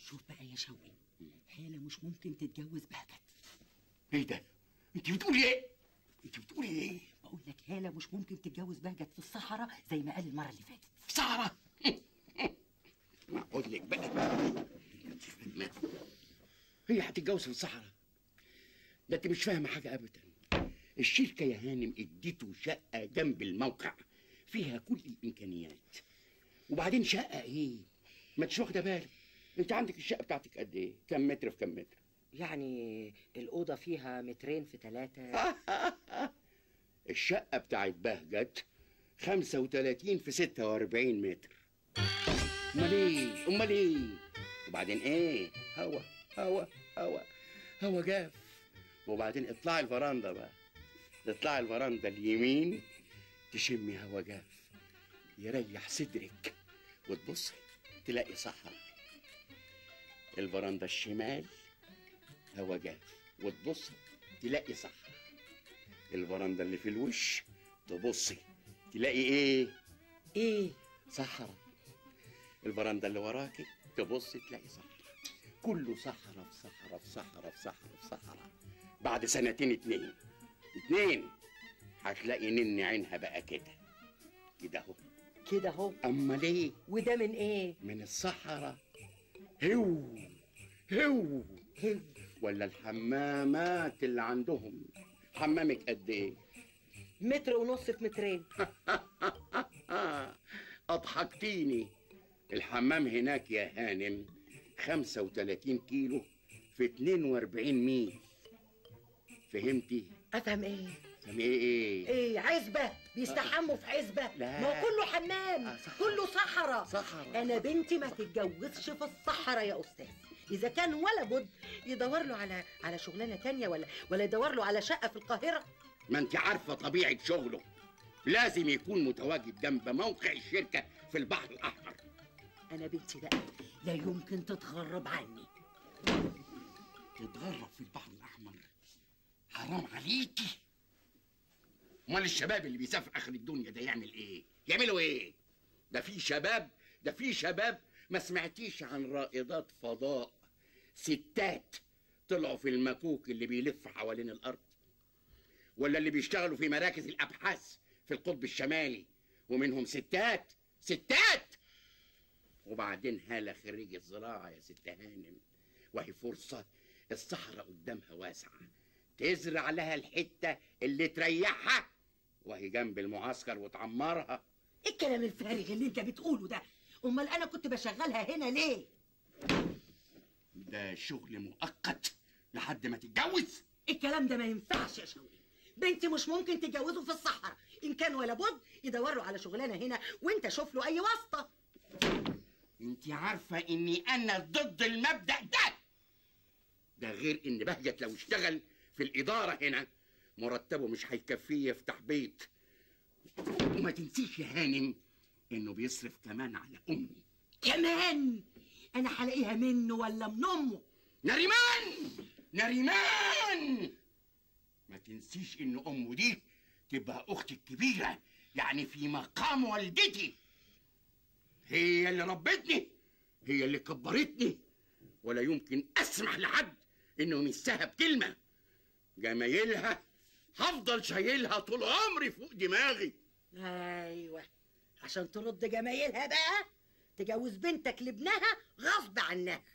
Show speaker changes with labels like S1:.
S1: شوف بقى يا شوقي هالة مش ممكن تتجوز بهجت
S2: ايه ده انت بتقولي ايه انت بتقولي ايه
S1: بقول لك هالة مش ممكن تتجوز بهجت في الصحراء زي ما قال المرة اللي فاتت
S2: في صحراء اقول لك بقى هي هتتجوز في الصحراء ده انت مش فاهمه حاجه ابدا الشركه يا هانم اديته شقه جنب الموقع فيها كل الامكانيات وبعدين شقه ايه ما انتش واخده بالك انت عندك الشقه بتاعتك قد ايه كم متر في كم متر
S1: يعني الأوضة فيها مترين في ثلاثة
S2: الشقه بتاعت بهجت 35 في 46 متر امال ايه امال ايه وبعدين ايه هوا هوا هوا هوا جاف وبعدين اطلعي الفرندا بقى تطلعي الفرندا اليمين تشمي هوا جاف يريح صدرك وتبصي تلاقي صحراء الفرندا الشمال هوا جاف وتبصي تلاقي صحراء الفرندا اللي في الوش تبصي تلاقي ايه
S1: ايه
S2: صحراء الفرندا اللي وراكي تبصي تلاقي صحراء كله صحراء في صحراء في صحراء في صحراء في صحراء بعد سنتين اتنين اتنين هتلاقي نن عينها بقى كده كده اهو
S1: كده اهو
S2: اما ليه
S1: وده من ايه
S2: من الصحراء هو هو هو ولا الحمامات اللي عندهم حمامك قد ايه
S1: متر ونص في مترين
S2: اضحكتيني الحمام هناك يا هانم 35 كيلو في 42 ميل فهمتي
S1: افهم ايه
S2: فهم ايه ايه
S1: ايه عزبة بيستحموا في عزبة
S2: لا.
S1: ما هو كله حمام
S2: آه، صحراء.
S1: كله صحراء
S2: صحراء.
S1: انا بنتي ما تتجوزش في الصحراء يا استاذ اذا كان ولا بد يدور له على على شغلانه تانية ولا ولا يدور له على شقه في القاهره
S2: ما انت عارفه طبيعه شغله لازم يكون متواجد جنب موقع الشركه في البحر الاحمر
S1: انا بنتي بقى لا يمكن تتغرب عني
S2: تتغرب في البحر الاحمر حرام عليكي امال الشباب اللي بيسافر اخر الدنيا ده يعمل ايه يعملوا ايه ده في شباب ده في شباب ما سمعتيش عن رائدات فضاء ستات طلعوا في المكوك اللي بيلف حوالين الارض ولا اللي بيشتغلوا في مراكز الابحاث في القطب الشمالي ومنهم ستات ستات وبعدين هالة خريج الزراعة يا ست هانم وهي فرصة الصحراء قدامها واسعة تزرع لها الحتة اللي تريحها وهي جنب المعسكر وتعمرها
S1: ايه الكلام الفارغ اللي انت بتقوله ده امال انا كنت بشغلها هنا ليه
S2: ده شغل مؤقت لحد ما تتجوز
S1: الكلام ده ما ينفعش يا شوقي بنتي مش ممكن تتجوزه في الصحراء ان كان ولا بد يدور له على شغلانه هنا وانت شوف له اي واسطه
S2: انت عارفة اني انا ضد المبدأ ده ده غير ان بهجت لو اشتغل في الادارة هنا مرتبه مش هيكفيه يفتح بيت وما تنسيش يا هانم انه بيصرف كمان على امي
S1: كمان انا هلاقيها منه ولا من امه
S2: نريمان نريمان ما تنسيش ان امه دي تبقى اختي الكبيرة يعني في مقام والدتي هي اللي ربتني هي اللي كبرتني ولا يمكن اسمح لحد انه يمسها بكلمة جمايلها هفضل شايلها طول عمري فوق دماغي
S1: ايوه عشان ترد جمايلها بقى تجوز بنتك لابنها غصب عنها